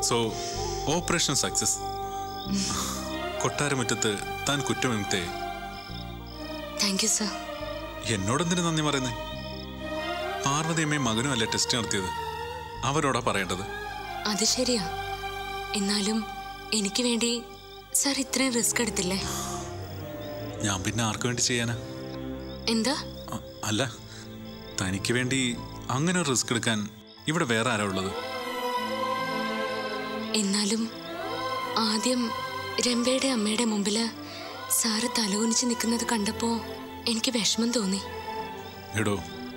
so operation success കൊട്ടാരമുറ്റത്ത് താൻ കുറ്റവിമുക്തയായി താങ്ക് യു സർ എന്നോടെന്തിനു നന്ദി പറയുന്നേ പാർവതിയമ്മയും മകനും അല്ലേ ടെസ്റ്റ് നടത്തിയത് അവരോടാ പറയേണ്ടത് അത് ശരിയാ എന്നാലും എനിക്ക് വേണ്ടി സർ ഇത്രയും റിസ്ക് എടുത്തില്ലേ ഞാൻ പിന്നെ ആർക്കു വേണ്ടി ചെയ്യാനാ എന്താ അ- അല്ല തനിക്ക് വേണ്ടി അങ്ങനെ ഒരു റിസ്ക് എടുക്കാൻ ഇവിടെ വേറെ ആരാ ഉള്ളത് എന്നാലും ആദ്യം രംഭയുടെ അമ്മയുടെ മുമ്പില് സാറ് തലകുനിച്ച് നിൽക്കുന്നത് കണ്ടപ്പോ എനിക്ക് വിഷമം തോന്നി എടോ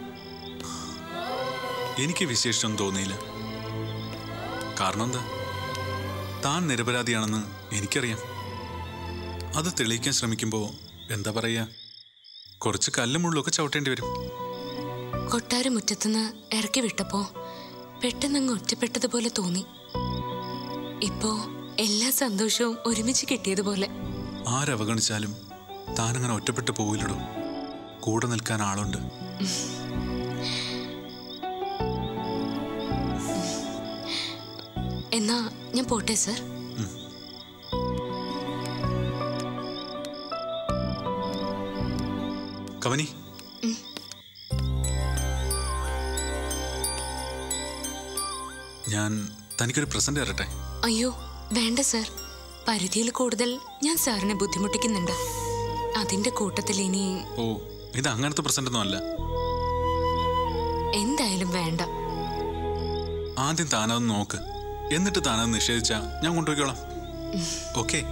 എനിക്ക് വിശേഷം തോന്നിയില്ല കാരണം എന്താ താൻ നിരപരാധിയാണെന്ന് എനിക്കറിയാം അത് തെളിയിക്കാൻ ശ്രമിക്കുമ്പോൾ എന്താ പറയുക കുറച്ച് കല്ലും മുള്ളൊക്കെ ചവിട്ടേണ്ടി വരും കൊട്ടാരമുറ്റത്തുനിന്ന് ഇറക്കി വിട്ടപ്പോ പെട്ടെന്നങ്ങ് ഒറ്റപ്പെട്ടതുപോലെ തോന്നി ഇപ്പോ എല്ലാ സന്തോഷവും ഒരുമിച്ച് കിട്ടിയതുപോലെ ആരവഗണിച്ചാലും താനങ്ങനെ ഒറ്റപ്പെട്ടു പോവില്ലടോ കൂടെ നിൽക്കാൻ ആളുണ്ട് എന്നാ ഞാൻ പോട്ടെ സർ കവനി ഞാൻ തനിക്കൊരു പ്രസന്റ് തരട്ടെ അയ്യോ വേണ്ട സർ പരിധിയിൽ കൂടുതൽ ഞാൻ സാറിനെ ബുദ്ധിമുട്ടിക്കുന്നുണ്ട് അതിന്റെ കൂട്ടത്തിൽ ഇനി ഓ ഇത് അങ്ങനത്തെ പ്രസന്റ് ഒന്നും അല്ല എന്തായാലും വേണ്ട ആദ്യം താനതൊന്ന് നോക്ക് എന്നിട്ട് താനത് നിഷേധിച്ചാ ഞാൻ കൊണ്ടുപോയിക്കോളാം ഓക്കെ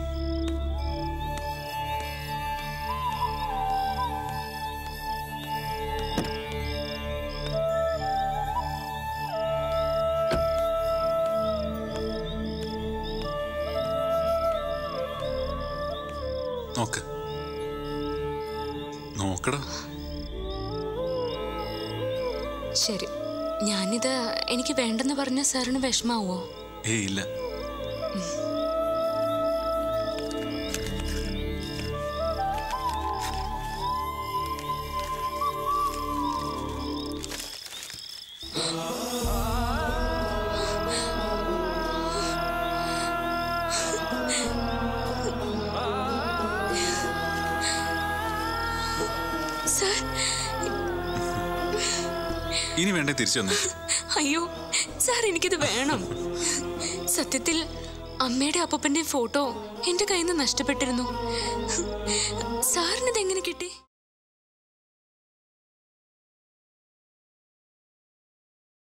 നോക്ക് നോക്കടാ ശരി ഞാനിത് എനിക്ക് വേണ്ടെന്ന് പറഞ്ഞ സാറിന് വിഷമാവോ ഏയ് ഇല്ല സാർ ഇനി വേണ്ടേ തിരിച്ചു വന്നേ അയ്യോ സാർ എനിക്കിത് വേണം സത്യത്തിൽ അമ്മയുടെ അപ്പൂപ്പന്റെ ഫോട്ടോ എന്റെ കയ്യിൽ നിന്ന് നഷ്ടപ്പെട്ടിരുന്നു സാറിനിത് എങ്ങനെ കിട്ടി